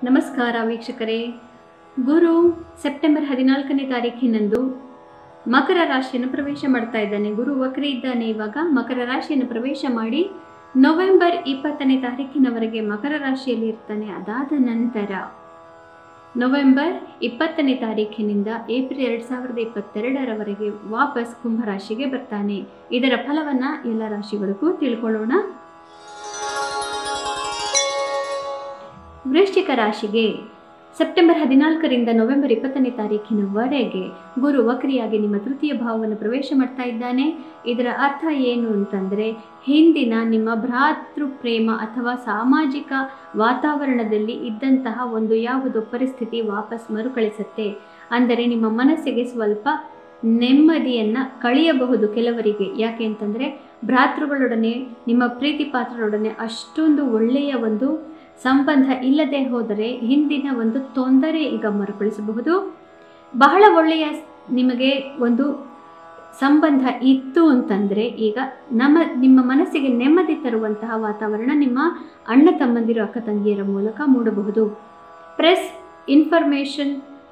ನಮಸ್ಕಾರ ವೀಕ್ಷಕರೇ ಗುರು ಸೆಪ್ಟೆಂಬರ್ ಹದಿನಾಲ್ಕನೇ ತಾರೀಕಿನಂದು ಮಕರ ರಾಶಿಯನ್ನು ಪ್ರವೇಶ ಮಾಡ್ತಾ ಇದ್ದಾನೆ ಗುರು ವಕ್ರಿ ಇದ್ದಾನೆ ಇವಾಗ ಮಕರ ರಾಶಿಯನ್ನು ಪ್ರವೇಶ ಮಾಡಿ ನವೆಂಬರ್ ಇಪ್ಪತ್ತನೇ ತಾರೀಕಿನವರೆಗೆ ಮಕರ ರಾಶಿಯಲ್ಲಿ ಇರ್ತಾನೆ ಅದಾದ ನಂತರ ನವೆಂಬರ್ ಇಪ್ಪತ್ತನೇ ತಾರೀಕಿನಿಂದ ಏಪ್ರಿಲ್ ಎರಡು ಸಾವಿರದ ಇಪ್ಪತ್ತೆರಡರವರೆಗೆ ವಾಪಸ್ ಕುಂಭರಾಶಿಗೆ ಬರ್ತಾನೆ ಇದರ ಫಲವನ್ನು ಎಲ್ಲ ರಾಶಿಗಳಿಗೂ ತಿಳ್ಕೊಳ್ಳೋಣ ವೃಶ್ಚಿಕ ರಾಶಿಗೆ ಸೆಪ್ಟೆಂಬರ್ ಹದಿನಾಲ್ಕರಿಂದ ನವೆಂಬರ್ ಇಪ್ಪತ್ತನೇ ತಾರೀಕಿನವರೆಗೆ ಗುರು ವಕ್ರಿಯಾಗಿ ನಿಮ್ಮ ತೃತೀಯ ಭಾವವನ್ನು ಪ್ರವೇಶ ಮಾಡ್ತಾ ಇದ್ದಾನೆ ಇದರ ಅರ್ಥ ಏನು ಅಂತಂದರೆ ಹಿಂದಿನ ನಿಮ್ಮ ಭ್ರಾತೃ ಪ್ರೇಮ ಅಥವಾ ಸಾಮಾಜಿಕ ವಾತಾವರಣದಲ್ಲಿ ಇದ್ದಂತಹ ಒಂದು ಯಾವುದೋ ಪರಿಸ್ಥಿತಿ ವಾಪಸ್ ಮರುಕಳಿಸುತ್ತೆ ಅಂದರೆ ನಿಮ್ಮ ಮನಸ್ಸಿಗೆ ಸ್ವಲ್ಪ ನೆಮ್ಮದಿಯನ್ನು ಕಳೆಯಬಹುದು ಕೆಲವರಿಗೆ ಯಾಕೆ ಅಂತಂದರೆ ಭ್ರಾತೃಗಳೊಡನೆ ನಿಮ್ಮ ಪ್ರೀತಿ ಪಾತ್ರರೊಡನೆ ಅಷ್ಟೊಂದು ಒಳ್ಳೆಯ ಒಂದು ಸಂಬಂಧ ಇಲ್ಲದೆ ಹೋದರೆ ಹಿಂದಿನ ಒಂದು ತೊಂದರೆ ಈಗ ಮರುಕಳಿಸಬಹುದು ಬಹಳ ಒಳ್ಳೆಯ ನಿಮಗೆ ಒಂದು ಸಂಬಂಧ ಇತ್ತು ಅಂತಂದರೆ ಈಗ ನಮ್ಮ ನಿಮ್ಮ ಮನಸ್ಸಿಗೆ ನೆಮ್ಮದಿ ತರುವಂತಹ ವಾತಾವರಣ ನಿಮ್ಮ ಅಣ್ಣ ತಮ್ಮಂದಿರು ಅಕ್ಕ ತಂಗಿಯರ ಮೂಲಕ ಮೂಡಬಹುದು ಪ್ರೆಸ್ ಇನ್ಫಾರ್ಮೇಷನ್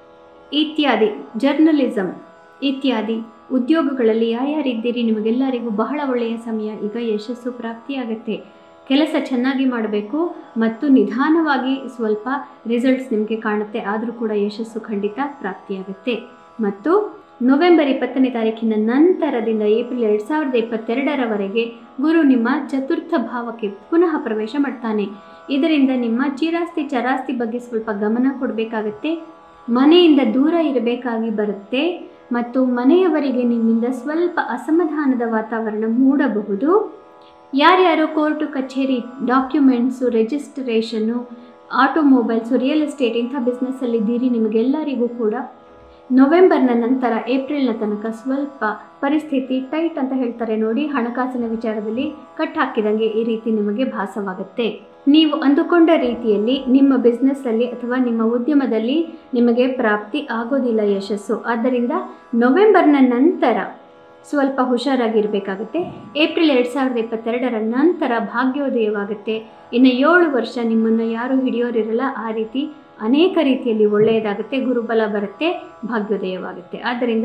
ಇತ್ಯಾದಿ ಜರ್ನಲಿಸಮ್ ಇತ್ಯಾದಿ ಉದ್ಯೋಗಗಳಲ್ಲಿ ಯಾರ್ಯಾರಿದ್ದೀರಿ ನಿಮಗೆಲ್ಲರಿಗೂ ಬಹಳ ಒಳ್ಳೆಯ ಸಮಯ ಈಗ ಯಶಸ್ಸು ಪ್ರಾಪ್ತಿಯಾಗುತ್ತೆ ಕೆಲಸ ಚೆನ್ನಾಗಿ ಮಾಡಬೇಕು ಮತ್ತು ನಿಧಾನವಾಗಿ ಸ್ವಲ್ಪ ರಿಸಲ್ಟ್ಸ್ ನಿಮಗೆ ಕಾಣುತ್ತೆ ಆದರೂ ಕೂಡ ಯಶಸ್ಸು ಖಂಡಿತ ಪ್ರಾಪ್ತಿಯಾಗುತ್ತೆ ಮತ್ತು ನವೆಂಬರ್ ಇಪ್ಪತ್ತನೇ ತಾರೀಕಿನ ನಂತರದಿಂದ ಏಪ್ರಿಲ್ ಎರಡು ಸಾವಿರದ ಇಪ್ಪತ್ತೆರಡರವರೆಗೆ ಗುರು ನಿಮ್ಮ ಚತುರ್ಥ ಭಾವಕ್ಕೆ ಪುನಃ ಪ್ರವೇಶ ಮಾಡ್ತಾನೆ ಇದರಿಂದ ನಿಮ್ಮ ಚಿರಾಸ್ತಿ ಚರಾಸ್ತಿ ಬಗ್ಗೆ ಸ್ವಲ್ಪ ಗಮನ ಕೊಡಬೇಕಾಗತ್ತೆ ಮನೆಯಿಂದ ದೂರ ಇರಬೇಕಾಗಿ ಬರುತ್ತೆ ಮತ್ತು ಮನೆಯವರಿಗೆ ನಿಮ್ಮಿಂದ ಸ್ವಲ್ಪ ಅಸಮಾಧಾನದ ವಾತಾವರಣ ಮೂಡಬಹುದು ಯಾರ್ಯಾರು ಕೋರ್ಟು ಕಚೇರಿ documents registration automobiles real estate ಇಂಥ ಬಿಸ್ನೆಸ್ಸಲ್ಲಿದ್ದೀರಿ ನಿಮಗೆಲ್ಲರಿಗೂ ಕೂಡ ನವೆಂಬರ್ನ ನಂತರ ಏಪ್ರಿಲ್ನ ತನಕ ಸ್ವಲ್ಪ ಪರಿಸ್ಥಿತಿ ಟೈಟ್ ಅಂತ ಹೇಳ್ತಾರೆ ನೋಡಿ ಹಣಕಾಸಿನ ವಿಚಾರದಲ್ಲಿ ಕಟ್ ಹಾಕಿದಂಗೆ ಈ ರೀತಿ ನಿಮಗೆ ಭಾಸವಾಗುತ್ತೆ ನೀವು ಅಂದುಕೊಂಡ ರೀತಿಯಲ್ಲಿ ನಿಮ್ಮ ಬಿಸ್ನೆಸ್ಸಲ್ಲಿ ಅಥವಾ ನಿಮ್ಮ ಉದ್ಯಮದಲ್ಲಿ ನಿಮಗೆ ಪ್ರಾಪ್ತಿ ಆಗೋದಿಲ್ಲ ಯಶಸ್ಸು ಆದ್ದರಿಂದ ನವೆಂಬರ್ನ ನಂತರ ಸ್ವಲ್ಪ ಹುಷಾರಾಗಿರಬೇಕಾಗುತ್ತೆ ಏಪ್ರಿಲ್ ಎರಡು ಸಾವಿರದ ಇಪ್ಪತ್ತೆರಡರ ನಂತರ ಭಾಗ್ಯೋದಯವಾಗುತ್ತೆ ಇನ್ನು ಏಳು ವರ್ಷ ನಿಮ್ಮನ್ನು ಯಾರು ಹಿಡಿಯೋರಿರಲ್ಲ ಆ ರೀತಿ ಅನೇಕ ರೀತಿಯಲ್ಲಿ ಒಳ್ಳೆಯದಾಗುತ್ತೆ ಗುರುಬಲ ಬರುತ್ತೆ ಭಾಗ್ಯೋದಯವಾಗುತ್ತೆ ಆದ್ದರಿಂದ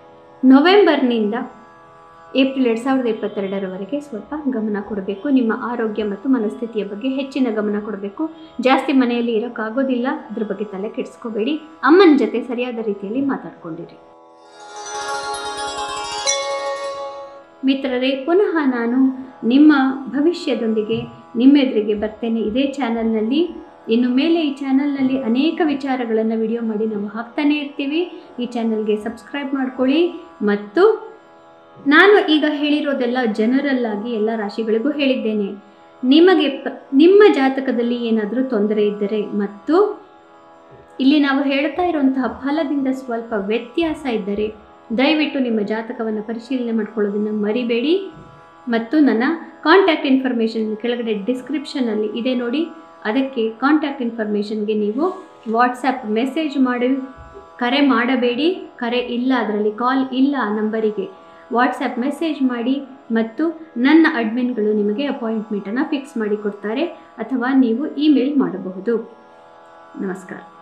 ನವೆಂಬರ್ನಿಂದ ಏಪ್ರಿಲ್ ಎರಡು ಸಾವಿರದ ಇಪ್ಪತ್ತೆರಡರವರೆಗೆ ಸ್ವಲ್ಪ ಗಮನ ಕೊಡಬೇಕು ನಿಮ್ಮ ಆರೋಗ್ಯ ಮತ್ತು ಮನಸ್ಥಿತಿಯ ಬಗ್ಗೆ ಹೆಚ್ಚಿನ ಗಮನ ಕೊಡಬೇಕು ಜಾಸ್ತಿ ಮನೆಯಲ್ಲಿ ಇರೋಕ್ಕಾಗೋದಿಲ್ಲ ಅದ್ರ ಬಗ್ಗೆ ತಲೆ ಕೆಡಿಸ್ಕೋಬೇಡಿ ಅಮ್ಮನ ಜೊತೆ ಸರಿಯಾದ ರೀತಿಯಲ್ಲಿ ಮಾತಾಡ್ಕೊಂಡಿರಿ ಮಿತ್ರರೇ ಪುನಃ ನಾನು ನಿಮ್ಮ ಭವಿಷ್ಯದೊಂದಿಗೆ ನಿಮ್ಮೆದುರಿಗೆ ಬರ್ತೇನೆ ಇದೇ ಚಾನಲ್ನಲ್ಲಿ ಇನ್ನು ಮೇಲೆ ಈ ಚಾನಲ್ನಲ್ಲಿ ಅನೇಕ ವಿಚಾರಗಳನ್ನು ವಿಡಿಯೋ ಮಾಡಿ ನಾವು ಹಾಕ್ತಾನೇ ಇರ್ತೀವಿ ಈ ಚಾನಲ್ಗೆ ಸಬ್ಸ್ಕ್ರೈಬ್ ಮಾಡ್ಕೊಳ್ಳಿ ಮತ್ತು ನಾನು ಈಗ ಹೇಳಿರೋದೆಲ್ಲ ಜನರಲ್ಲಾಗಿ ಎಲ್ಲ ರಾಶಿಗಳಿಗೂ ಹೇಳಿದ್ದೇನೆ ನಿಮಗೆ ಪ ನಿಮ್ಮ ಜಾತಕದಲ್ಲಿ ಏನಾದರೂ ತೊಂದರೆ ಇದ್ದರೆ ಮತ್ತು ಇಲ್ಲಿ ನಾವು ಹೇಳ್ತಾ ಇರುವಂತಹ ಫಲದಿಂದ ಸ್ವಲ್ಪ ವ್ಯತ್ಯಾಸ ಇದ್ದರೆ ದಯವಿಟ್ಟು ನಿಮ್ಮ ಜಾತಕವನ್ನು ಪರಿಶೀಲನೆ ಮಾಡ್ಕೊಳ್ಳೋದನ್ನು ಮರಿಬೇಡಿ ಮತ್ತು ನನ್ನ ಕಾಂಟ್ಯಾಕ್ಟ್ ಇನ್ಫಾರ್ಮೇಷನ್ ಕೆಳಗಡೆ ಡಿಸ್ಕ್ರಿಪ್ಷನಲ್ಲಿ ಇದೆ ನೋಡಿ ಅದಕ್ಕೆ ಕಾಂಟ್ಯಾಕ್ಟ್ ಇನ್ಫಾರ್ಮೇಷನ್ಗೆ ನೀವು ವಾಟ್ಸಪ್ ಮೆಸೇಜ್ ಮಾಡಿ ಕರೆ ಮಾಡಬೇಡಿ ಕರೆ ಇಲ್ಲ ಅದರಲ್ಲಿ ಕಾಲ್ ಇಲ್ಲ ಆ ನಂಬರಿಗೆ ವಾಟ್ಸಪ್ ಮೆಸೇಜ್ ಮಾಡಿ ಮತ್ತು ನನ್ನ ಅಡ್ಮಿನ್ಗಳು ನಿಮಗೆ ಅಪಾಯಿಂಟ್ಮೆಂಟನ್ನು ಫಿಕ್ಸ್ ಮಾಡಿ ಕೊಡ್ತಾರೆ ಅಥವಾ ನೀವು ಇಮೇಲ್ ಮಾಡಬಹುದು ನಮಸ್ಕಾರ